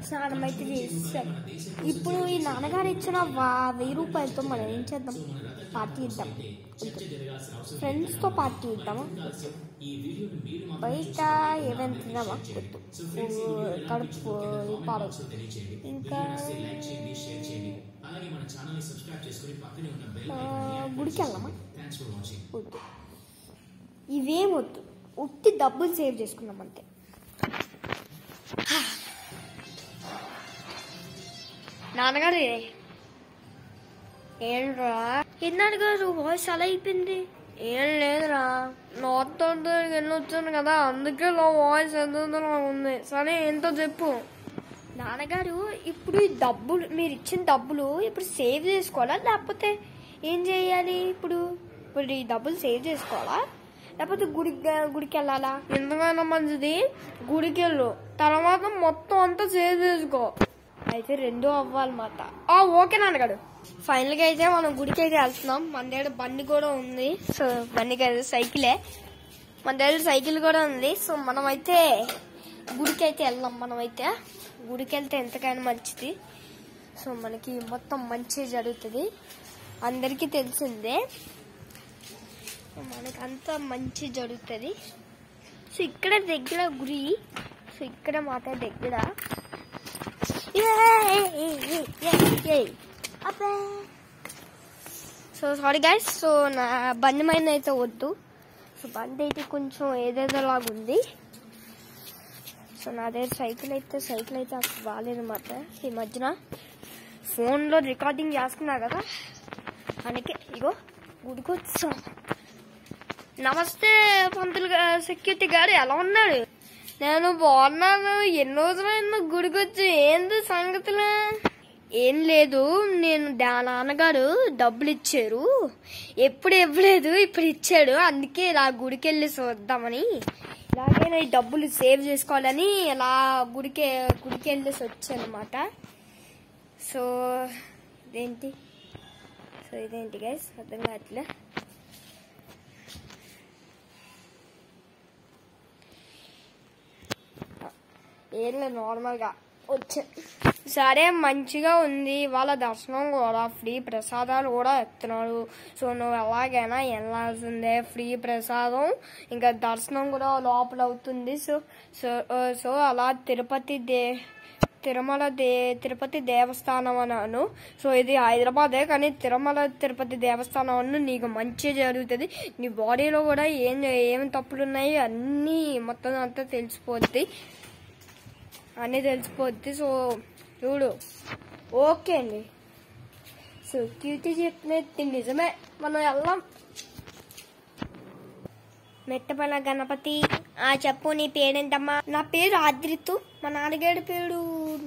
స్నానం అయితే చేసేసాం ఇప్పుడు ఈ నాన్నగారు ఇచ్చిన వా- వెయ్యి రూపాయలతో మనం ఏం చేద్దాం పార్టీ ఇద్దాం ఫ్రెండ్స్తో పార్టీ ఇద్దామా బయట ఏమైనా తిన్నామా కొద్దు కడుపు పాడు ఇంకా ఆ, గుడికి వెళ్దామా వద్దు ఇవేం వద్దు ఉత్తి డబ్బులు సేవ్ చేసుకున్నాం అంతే నాన్నగారు ఏంట్రా ఎన్నాడు గారు వాయిస్ అలా అయిపోయింది ఏం లేదురా నార్త్ వెళ్ళి వచ్చాను కదా అందుకే నా వాయిస్ ఎందులో ఉంది సరే ఏంటో చెప్పు నాన్నగారు ఇప్పుడు ఈ డబ్బులు మీరు ఇచ్చిన డబ్బులు ఇప్పుడు సేవ్ చేసుకోవాలా లేకపోతే ఏం చేయాలి ఇప్పుడు ఇప్పుడు ఈ డబ్బులు సేవ్ చేసుకోవాలా లేకపోతే గుడికి గుడికి వెళ్ళాలా ఎందుకైనా మంచిది గుడికి వెళ్ళు తర్వాత మొత్తం అంతా సేవ్ చేసుకో అయితే రెండు అవ్వాలన్నమాట ఆ ఓకే నాన్నగారు ఫైనల్ గా అయితే మనం గుడికి అయితే వెళ్తున్నాం మన దగ్గర బండి కూడా ఉంది సో బండి కాదు సైకిలే మన దగ్గర సైకిల్ కూడా ఉంది సో మనం అయితే గుడికి అయితే వెళ్దాం మనం అయితే గుడికి వెళ్తే ఎంతకైనా మంచిది సో మనకి మొత్తం మంచి జరుగుతుంది అందరికీ తెలిసిందే సో మనకి అంతా మంచి జరుగుతుంది సో ఇక్కడ దగ్గర గుడి సో ఇక్కడ మాట దగ్గర సో సారీ గైస్ సో నా బండి మైన అయితే వద్దు సో బండి అయితే కొంచెం ఏదేదోలాగా ఉంది సో నా దగ్గర సైకిల్ అయితే సైకిల్ అయితే అసలు బాగాలేదన్నమాట ఈ మధ్యన ఫోన్లో రికార్డింగ్ చేస్తున్నా కదా అందుకే ఇగో గుడికి వచ్చాం నమస్తే పంతులు గా- సెక్యూరిటీ గారు ఎలా ఉన్నారు నేను బాగున్నాను ఎన్ని రోజులైందో గుడికి వచ్చి ఏంది సంగతులు ఏం లేదు నేను డా నాన్నగారు డబ్బులు ఇచ్చారు ఎప్పుడు ఇవ్వలేదు ఇప్పుడు ఇచ్చాడు అందుకే ఇలా గుడికి వెళ్ళి చూద్దామని ఇలాగే నేను ఈ డబ్బులు సేవ్ చేసుకోవాలని ఇలా గుడికి గుడికి వెళ్ళేసి వచ్చాను అనమాట సో ఇదేంటి సో ఇదేంటి గైస్ అర్థం కావట్లే ఏం లేదు నార్మల్గా వచ్చా సరే మంచిగా ఉంది వాళ్ళ దర్శనం కూడా ఫ్రీ ప్రసాదాలు కూడా ఇస్తున్నారు సో నువ్వు ఎలాగైనా వెళ్ళాల్సిందే ఫ్రీ ప్రసాదం ఇంకా దర్శనం కూడా లోపల అవుతుంది సో సో ఆ, సో అలా తిరుపతి దే తిరుమల దే తిరుపతి దేవస్థానం అన్నాను సో ఇది హైదరాబాదే కానీ తిరుమల తిరుపతి దేవస్థానం అన్ను నీకు మంచి జరుగుతుంది నీ బాడీలో కూడా ఏం ఏమి తప్పులు ఉన్నాయి అన్నీ మొత్తం అంతా తెలిసిపోద్ది అన్నీ తెలిసిపోద్ది సో చూడు ఓకే అండి సో క్యూటీ చెప్పినట్టు నిజమే మనం వెళ్దాం మెట్టపల గణపతి ఆ చెప్పు నీ పేరేంటమ్మా నా పేరు ఆద్రితు మా నాన్నగారి పేరు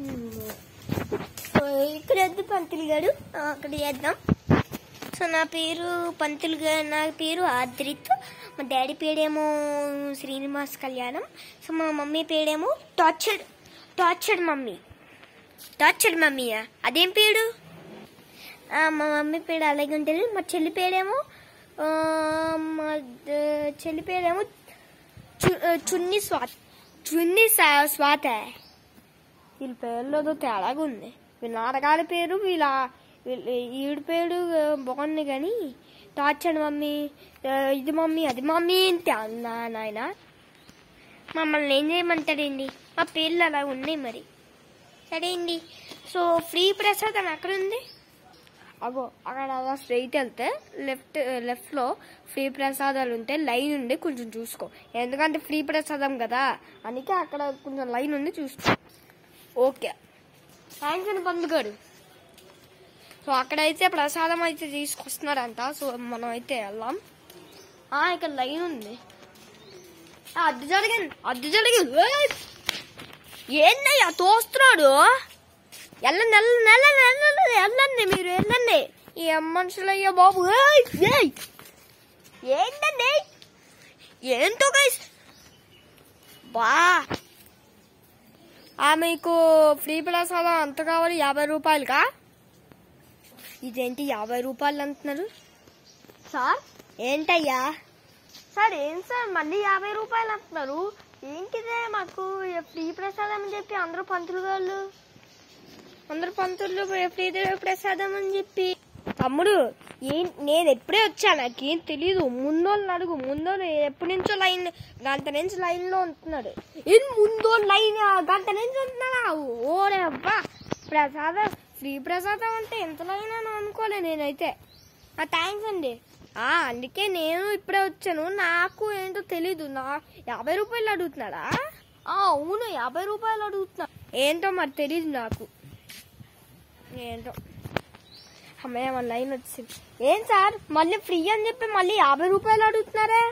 సో ఇక్కడ వద్దు పంతులు గారు ఆ, అక్కడ చేద్దాం సో నా పేరు పంతులు గారు నా పేరు ఆద్రిత్ మా డాడీ పేరేమో శ్రీనివాస్ కళ్యాణం సో మా మమ్మీ పేరేమో టార్చర్డ్ టార్చర్డ్ మమ్మీ టార్చర్డ్ మమ్మీయా అదేం పేరు ఆ, మా మమ్మీ పేరు అలాగే ఉంటుంది మా చెల్లి పేరేమో ఆ, మా ద- చెల్లి పేరేమో చు- ఆ, చున్ని స్వాత్ చున్ని స్వా- స్వాత వీళ్ళ పేర్లో ఏదో తేడాగా ఉంది వీళ్ళ నాన్నగారి పేరు వీళ్ళ వీళ్ళ ఈవిడ పేరు ఆ, బాగుంది కానీ టార్చర్డ్ మమ్మీ ఆ, ఇది మమ్మీ అది మమ్మీ ఏంటి అన్నా నాయన మమ్మల్ని ఏం చేయమంటాడండి మా పేర్లు అలా ఉన్నాయి మరి సరే అండి సో ఫ్రీ ప్రసాదం ఎక్కడ ఉంది అగో అక్కడ అలా స్ట్రైట్ వెళ్తే లెఫ్ట్ లెఫ్ట్ లో ఫ్రీ ప్రసాదాలు ఉంటే లైన్ ఉండి కొంచెం చూసుకో ఎందుకంటే ఫ్రీ ప్రసాదం కదా అందుకే అక్కడ కొంచెం లైన్ ఉంది చూసుకో ఓకే థ్యాంక్స్ అండి పండుగారు సో అక్కడైతే ప్రసాదం అయితే తీసుకొస్తున్నారంట సో మనం అయితే వెళ్దాం ఆ, ఇక్కడ లైన్ ఉంది ఆ, అడ్డు జరిగింది అడ్డు జరిగింది ఏయ్! ఏందయ్యా తోస్తున్నాడు వెళ్ళండి వెళ్ళండి వెళ్ళండి వెళ్ళండి వెళ్ళండి మీరు వెళ్ళండి ఈ మనుషులయ్యా బాబు ఏయ్! ఏయ్! ఏంటండి ఏంటో గైస్ బా ఆ మీకు ఫ్రీ ప్రసాదం ఎంత కావాలి యాభై రూపాయలుగా ఇదేంటి యాభై రూపాయలు అంటున్నారు సార్ ఏంటయ్యా సార్ ఏం సార్ మళ్ళీ యాభై రూపాయలు అంటున్నారు ఏంటిదే మాకు ఫ్రీ ప్రసాదం అని చెప్పి అందరూ పంతులు వాళ్ళు అందరు పంతులు ఫ్రీదేవి ప్రసాదం అని చెప్పి తమ్ముడు ఏం నేను ఎప్పుడే వచ్చా నాకేం తెలీదు ముందోళ్ళు అడుగు ముందోళ్ళు ఎప్పటి నుంచో లైన్ గంట నుంచి లైన్ లో ఉంటున్నాడు ఏం ముందో లైన్ గంట నుంచి ఉంటున్నాడా ఓరే అబ్బా ప్రసాదం ఫ్రీ ప్రసాదం అంటే ఎంత లైన్ అని అనుకోలే నేనైతే ఆ థ్యాంక్స్ అండి ఆ అందుకే నేను ఇప్పుడే వచ్చాను నాకు ఏంటో తెలీదు నా యాభై రూపాయలు అడుగుతున్నాడా ఆ అవును యాభై రూపాయలు అడుగుతున్నా ఏంటో మరి తెలీదు నాకు ఏంటో అమ్మయ్య మన లైన్ వచ్చింది ఏం సార్ మళ్ళీ ఫ్రీ అని చెప్పి మళ్ళీ యాభై రూపాయలు అడుగుతున్నారా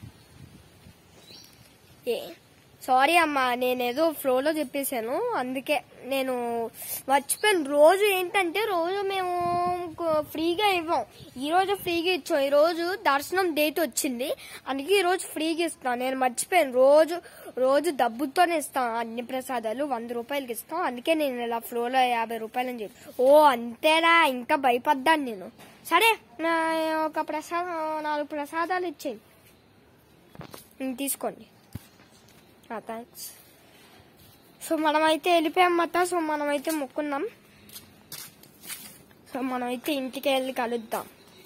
ఏ సారీ అమ్మా నేనేదో ఫ్లోలో చెప్పేశాను అందుకే నేను మర్చిపోయాను రోజు ఏంటంటే రోజు మేము కు- ఫ్రీగా ఇవ్వం ఈ రోజు ఫ్రీగా ఇచ్చాం ఈ రోజు దర్శనం డేట్ వచ్చింది అందుకే ఈ రోజు ఫ్రీగా ఇస్తాం నేను మర్చిపోయాను రోజు రోజు డబ్బుతోనే ఇస్తాం అన్ని ప్రసాదాలు వంద రూపాయలకి ఇస్తాం అందుకే నేను ఇలా ఫ్లోలో యాభై రూపాయలు అని చెప్పి ఓ అంతేనా ఇంకా భయపడ్డాను నేను సరే నా ఒక ప్రసాదం నాలుగు ప్రసాదాలు ఇచ్చేయి ఉమ్, తీసుకోండి థ్యాంక్స్ సో మనమైతే వెళ్ళిపోయామట సో మనమైతే మొక్కున్నాం సో మనమైతే ఇంటికి వెళ్ళి కలుద్దాం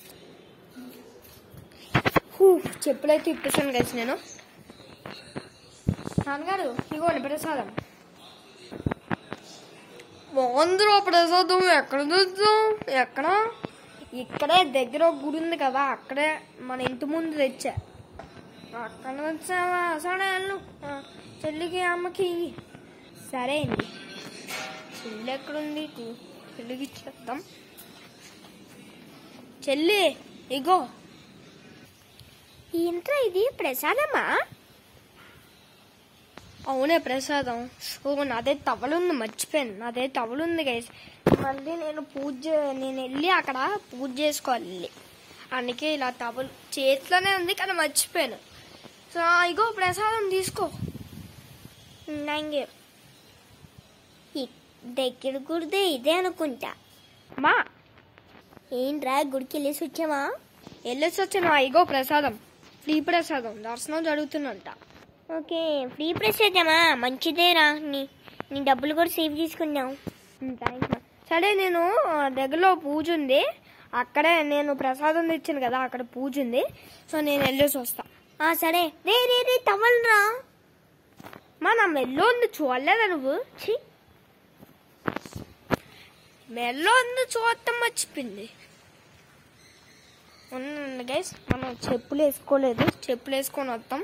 హూ, చెప్పులైతే ఇప్పేసాను కలిసి నేను నాన్నగారు ఇగోండి ప్రసాదం బాగుందిరా ప్రసాదం ఎక్కడ తెచ్చాం ఎక్కడ ఇక్కడే దగ్గర ఒక గుడి ఉంది కదా అక్కడే మన ఇంటి ముందు తెచ్చా అక్కడ వచ్చావా సరే వెళ్ళు ఆ, చెల్లికి అమ్మకి ఇయ్యి. సరే అండి చెల్లి ఎక్కడుంది కు- చెల్లికి ఇచ్చేద్దాం చెల్లి ఇగో ఏంట్రా ఇది ప్రసాదమా అవునే ప్రసాదం ఓ నాదే తవలుంది మర్చిపోయాను నాదే తవలుంది గైస్ మళ్ళీ నేను పూజ నేను వెళ్ళి అక్కడ పూజ చేసుకోవాలి వెళ్ళి. అందుకే ఇలా తవలు చేతిలోనే ఉంది కానీ మర్చిపోయాను సో ఇగో ప్రసాదం తీసుకో థ్యాంక్ యూ దగ్గర గుడిదే ఇదే అనుకుంటా మా ఏంట్రా గుడికి వెళ్ళేసి వచ్చావా వెళ్ళేసి వచ్చాను ఇగో ప్రసాదం ఫ్రీ ప్రసాదం దర్శనం జరుగుతుందంట ఓకే ఫ్రీ ప్రసాదమా మంచిదేరా నీ నీ డబ్బులు కూడా సేవ్ చేసుకుందాం థ్యాంక్స్ సరే నేను ఆ, దగ్గరలో పూజ ఉంది అక్కడే నేను ప్రసాదం తెచ్చాను కదా అక్కడ పూజ ఉంది సో నేను వెళ్ళేసి వస్తా ఆ, సరే రే రే రే తవ్వలరా మా నా మెల్లో ఉంది చూడలేదా నువ్వు ఛీ మెల్లో ఉంది చూడటం మర్చిపోయింది ఉండండి గైస్ మనం చెప్పులు వేసుకోలేదు చెప్పులు వేసుకొని వస్తాం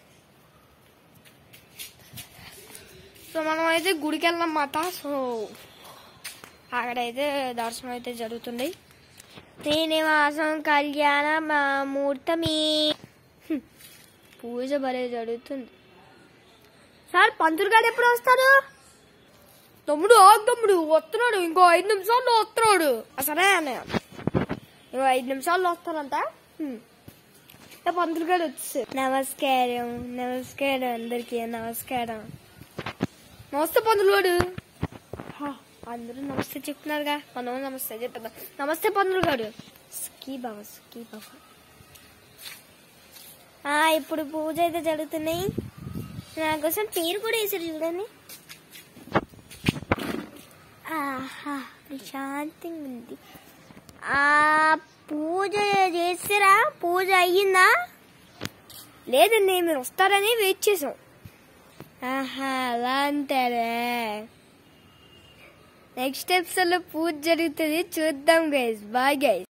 సో మనం అయితే గుడికి వెళ్ళామన్నమాట సో అక్కడైతే దర్శనం అయితే జరుగుతుంది శ్రీనివాసం కళ్యాణ మా- ముహూర్తమి హ్మ్. పూజ భలే జరుగుతుంది సార్ పంతులు గారు ఎప్పుడు వస్తారు తమ్ముడు ఆ తమ్ముడు వస్తున్నాడు ఇంకో ఐదు నిమిషాల్లో వస్తున్నాడు ఆ, సరే అన్నయ్య ఇంకో ఐదు నిమిషాల్లో వస్తానంట హ్మ్. ఏ పంతులు గారు వచ్చేసారు నమస్కారం నమస్కారం అందరికీ నమస్కారం నమస్తే పంతులు గారు హా, అందరూ నమస్తే చెప్తున్నారుగా మనం నమస్తే చెప్పేద్దాం నమస్తే పంతులు గారు స్కీ బాబా స్కీ బాబా ఆ, ఇప్పుడు పూజ అయితే జరుగుతున్నాయి నా కోసం పేరు కూడా వేసారు చూడండి ఆహా ప్రశాంతంగా ఉంది ఆ పూజ చేసారా పూజ అయ్యిందా లేదండి మీరు వస్తారని వెయిట్ చేసాం ఆహా అలా అంటారా నెక్స్ట్ ఎపిసోడ్ లో పూజ జరుగుతుంది చూద్దాం గైస్ బాయ్ గైస్